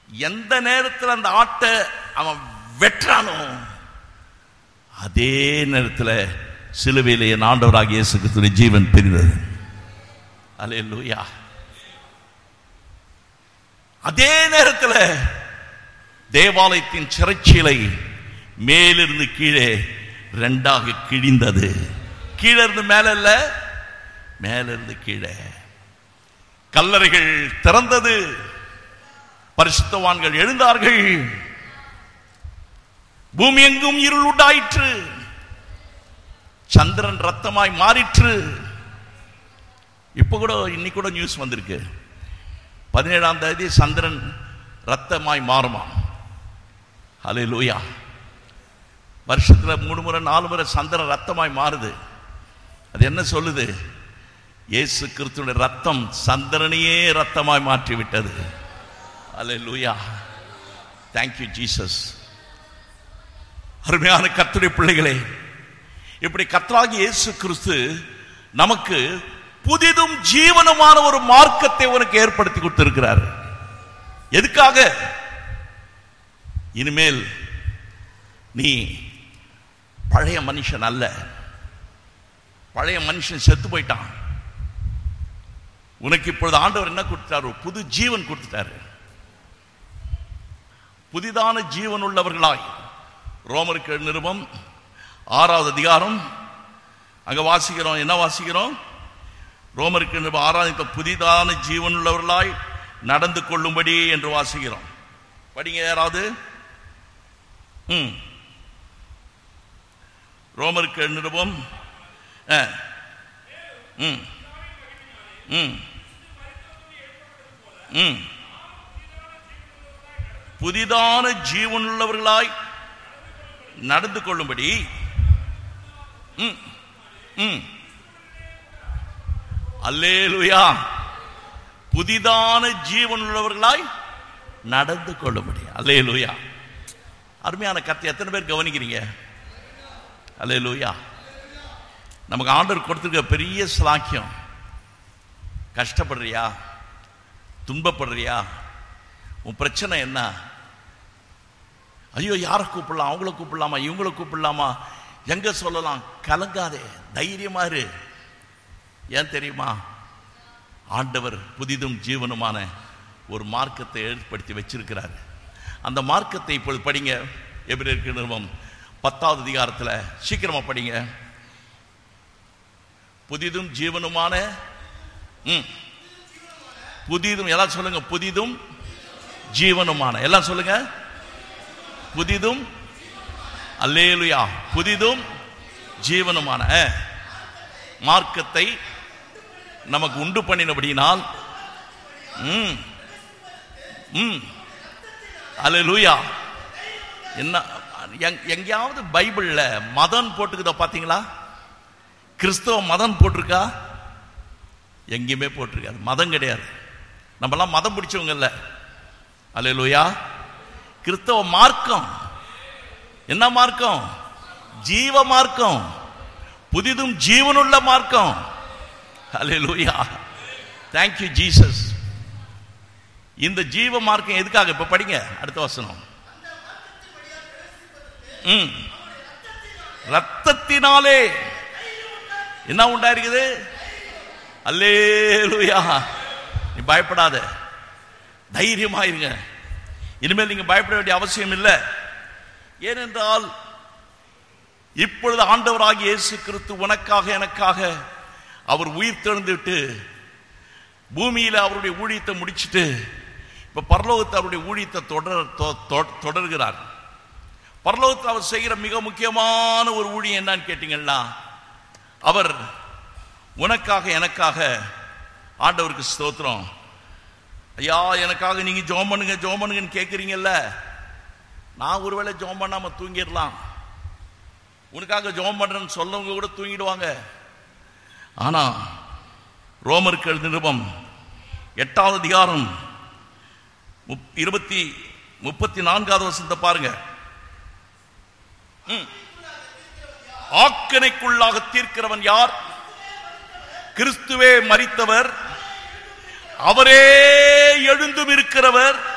எந்த நேரத்தில் அந்த ஆட்டை அவன் வெட்டுறானோ அதே நேரத்தில் சிலுவையிலே என் ஆண்டவராக இயேசு கிறிஸ்துவின் ஜீவன் பிரிந்தது அல்லேலூயா அதே நேரத்தில் தேவாலயத்தின் சிறைச்சீலை மேலிருந்து கீழே ரெண்டாக கிழிந்தது கீழே இருந்து மேல இல்ல மேலிருந்து கீழே கல்லறைகள் திறந்தது பரிசுத்தவான்கள் எழுந்தார்கள் பூமி எங்கும் இருள் உண்டாயிற்று சந்திரன் ரத்தமாய் மாறிற்று இப்ப கூட இன்னைக்கு கூட நியூஸ் வந்திருக்கு பதினேழாம் தேதி சந்திரன் ரத்தமாய் மாறுமா ஹலே லூயா வருஷத்துல மூணு முறை நாலு முறை சந்திரன் ரத்தமாய் மாறுது அது என்ன சொல்லுது இயேசு கிறிஸ்துடைய ரத்தம் சந்திரனையே ரத்தமாய் மாற்றி விட்டது ஹலே லூயா தேங்க்யூ ஜீசஸ் அருமையான கர்த்தருடைய பிள்ளைகளே இப்படி கர்த்தராகி இயேசு கிறிஸ்து நமக்கு புதிதும் ஜீவனமான ஒரு மார்க்கத்தை உனக்கு ஏற்படுத்தி கொடுத்திருக்கிறார் எதுக்காக இனிமேல் நீ பழைய மனுஷன் அல்ல பழைய மனுஷன் செத்து போயிட்டான் உனக்கு இப்பொழுது ஆண்டவர் என்ன கொடுத்தாரு புது ஜீவன் கொடுத்துட்டாரு புதிதான ஜீவன் உள்ளவர்களாய் ரோமருக்கு நிருபம் ஆறாவது அதிகாரம் அங்க வாசிக்கிறோம் என்ன வாசிக்கிறோம் ரோமருக்கு நிருபம் ஆறாவது புதிதான ஜீவன் உள்ளவர்களாய் நடந்து கொள்ளும்படி என்று வாசிக்கிறோம் படிங்க யாராவது ம் ரோமருக்கு நிருபம் ஆ. ம் ம் ம் புதிதான ஜீவனுள்ளவர்களாய் நடந்து கொள்ளும்படி ம் ம் அல்லேலுயா புதிதான ஜீவனுள்ளவர்களாய் நடந்து கொள்ளும்படி அல்லேலுயா அருமையான கத்தை எத்தனை பேர் கவனிக்கிறீங்க அல்லேலுயா நமக்கு ஆண்டவர் கொடுத்துருக்க பெரிய ஸ்லாக்கியம் கஷ்டப்படுறியா துன்பப்படுறியா உன் பிரச்சனை என்ன ஐயோ யாரை கூப்பிடலாம் அவங்கள கூப்பிடலாமா இவங்கள கூப்பிடலாமா எங்க சொல்லலாம் கலங்காதே தைரியமா இரு ஏன் தெரியுமா ஆண்டவர் புதிதும் ஜீவனுமான ஒரு மார்க்கத்தை ஏற்படுத்தி வச்சிருக்கிறார் அந்த மார்க்கத்தை இப்பொழுது படிங்க எபிரேற்கு நிறுவம் பத்தாவது அதிகாரத்தில் சீக்கிரமா படிங்க புதிதும் ஜீவனுமான ம், புதிதும் எல்லாம் சொல்லுங்க புதிதும் ஜீவனுமான எல்லாம் சொல்லுங்க புதிதும் அல்லேலுயா புதிதும் ஜீவனுமான மார்க்கத்தை நமக்கு உண்டு பண்ணினபடினால் ம் ம் அல்லேலூயா என்ன எங்- எங்கேயாவது பைபிள்ல மதம் போட்டுக்குதா பாத்தீங்களா கிறிஸ்தவ மதம் போட்டிருக்கா எங்கேயுமே போட்டிருக்காது மதம் கிடையாது நம்மலாம் மதம் பிடிச்சவங்க இல்ல அல்லேலூயா கிறிஸ்தவ மார்க்கம் என்ன மார்க்கம் ஜீவ மார்க்கம் புதிதும் ஜீவனுள்ள மார்க்கம் அல்லேலூயா தேங்க் யூ ஜீசஸ் இந்த ஜீவ மார்க்கம் எதுக்காக இப்ப படிங்க அடுத்த வசனம் ம் ரத்தத்தினாலே என்ன உண்டாயிருக்குது அல்லேலூயா நீ பயப்படாத தைரியமா இருங்க இனிமேல் நீங்க பயப்பட வேண்டிய அவசியம் இல்லை ஏனென்றால் இப்பொழுது ஆண்டவராகிய இயேசு கிறிஸ்து உனக்காக எனக்காக அவர் உயிர் தெழுந்துட்டு பூமியில அவருடைய ஊழியத்தை முடிச்சிட்டு இப்ப பரலோகத்தை அவருடைய ஊழியத்தை தொடர் தொ- தொ- தொடர்கிறார் பரலோகத்தில் அவர் செய்கிற மிக முக்கியமான ஒரு ஊழியம் என்னன்னு கேட்டீங்கன்னா அவர் உனக்காக எனக்காக ஆண்டவருக்கு ஸ்தோத்திரம் ஐயா எனக்காக நீங்க ஜோம் பண்ணுங்க ஜோம் பண்ணுங்கன்னு கேட்குறீங்கல்ல நான் ஒருவேளை ஜோம் பண்ணாம தூங்கிடலாம் உனக்காக ஜோம் பண்றேன்னு சொல்லவங்க கூட தூங்கிடுவாங்க ஆனா ரோமருக்கு எழுதின நிருபம் எட்டாவது அதிகாரம் முப்- இருபத்தி முப்பத்தி நான்காவது வசனத்தை பாருங்க ம். ஆக்கணைக்குள்ளாக தீர்க்கிறவன் யார் கிறிஸ்துவே மரித்தவர் அவரே எழுந்தும் இருக்கிறவர்